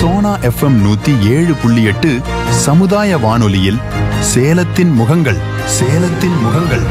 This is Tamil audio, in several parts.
சோனா எஃப்எம் நூத்தி ஏழு புள்ளி எட்டு சமுதாய வானொலியில் சேலத்தின் முகங்கள் சேலத்தின் முகங்கள்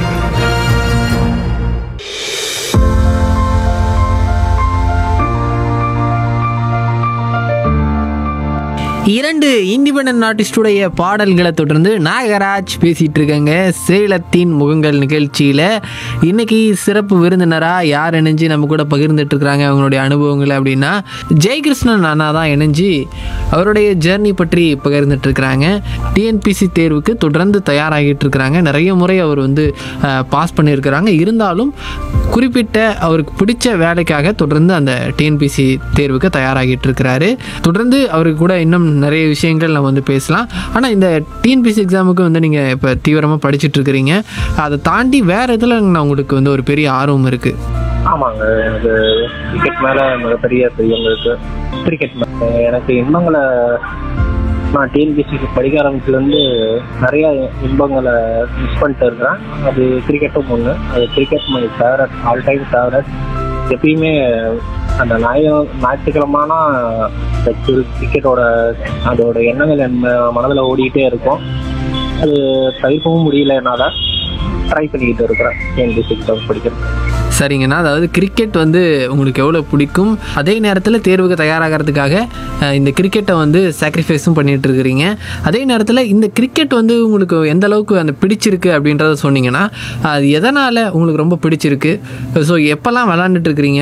இரண்டு இண்டிபெண்டன்ட் ஆர்டிஸ்டுடைய பாடல்களை தொடர்ந்து நாகராஜ் பேசிட்டு இருக்காங்க சேலத்தின் முகங்கள் நிகழ்ச்சியில் இன்னைக்கு சிறப்பு விருந்தினராக யார் இணைஞ்சு நம்ம கூட பகிர்ந்துட்டு இருக்கிறாங்க அவங்களுடைய அனுபவங்களை அப்படின்னா ஜெயகிருஷ்ணன் அண்ணா தான் இணைஞ்சு அவருடைய ஜேர்னி பற்றி பகிர்ந்துட்டு இருக்கிறாங்க டிஎன்பிசி தேர்வுக்கு தொடர்ந்து தயாராகிட்டு இருக்கிறாங்க நிறைய முறை அவர் வந்து பாஸ் பண்ணியிருக்கிறாங்க இருந்தாலும் குறிப்பிட்ட அவருக்கு பிடிச்ச வேலைக்காக தொடர்ந்து அந்த டிஎன்பிசி தேர்வுக்கு தயாராகிட்டு இருக்கிறாரு தொடர்ந்து அவருக்கு கூட இன்னும் நிறைய விஷயங்கள் நம்ம வந்து பேசலாம் ஆனால் இந்த டிஎன்பிசி எக்ஸாமுக்கு வந்து நீங்கள் இப்போ தீவிரமாக படிச்சுட்டு இருக்கிறீங்க அதை தாண்டி வேறு இதில் உங்களுக்கு வந்து ஒரு பெரிய ஆர்வம் இருக்குது ஆமாங்க எனக்கு கிரிக்கெட் மேல மிகப்பெரிய பிரியம் இருக்கு கிரிக்கெட் மேல எனக்கு இன்பங்களை நான் டிஎன்பிசிக்கு படிக்க ஆரம்பிச்சதுலேருந்து நிறைய இன்பங்களை மிஸ் பண்ணிட்டு இருக்கிறேன் அது கிரிக்கெட்டும் ஒன்று அது cricket my favourite all time favourite எப்பயுமே அந்த ஞாய ஞாயிற்றுக்கிழமான கிரிக்கெட்டோட அதோட எண்ணங்கள் என் மனதில் ஓடிக்கிட்டே இருக்கும் அது தவிர்க்கவும் முடியல என்னால் ட்ரை பண்ணிக்கிட்டு இருக்கிறேன் டிஎன்பிசி எக்ஸாம் படிக்கிறது சரிங்கண்ணா அதாவது கிரிக்கெட் வந்து உங்களுக்கு எவ்வளோ பிடிக்கும் அதே நேரத்தில் தேர்வுக்கு தயாராகிறதுக்காக அஹ், இந்த கிரிக்கெட்டை வந்து சாக்ரிஃபைஸும் பண்ணிட்டு இருக்கிறீங்க அதே நேரத்தில் இந்த கிரிக்கெட் வந்து உங்களுக்கு எந்த அளவுக்கு அந்த பிடிச்சிருக்கு அப்படின்றத சொன்னீங்கன்னா அது எதனால் உங்களுக்கு ரொம்ப பிடிச்சிருக்கு ஸோ எப்போல்லாம் விளாண்டுட்டு இருக்கிறீங்க